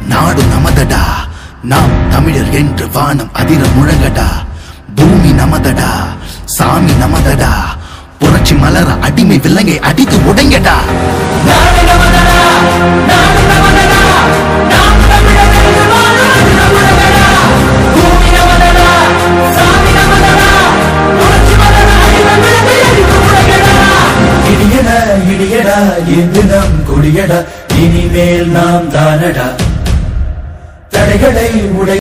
நாடு நமதடா நாம் தமிழர் என்று வானம் அதிர முழங்கடா பூமி நமதடா சாமி நமதடா புரட்சி மலர அடிமை விலங்கை அடித்து உடைங்கடா நாடு நமதடா நாடு நமதடா நாம் தமிழர் என்று வானம் அதிர முழங்கடா பூமி நமதடா சாமி நமதடா புரட்சி மலர அடிமை விலங்கை அடித்து உடைங்கடா இடியடா இடியடா என்று நம் கொடியடா இனிமேல் நாம் தானடா தடைகளை உடை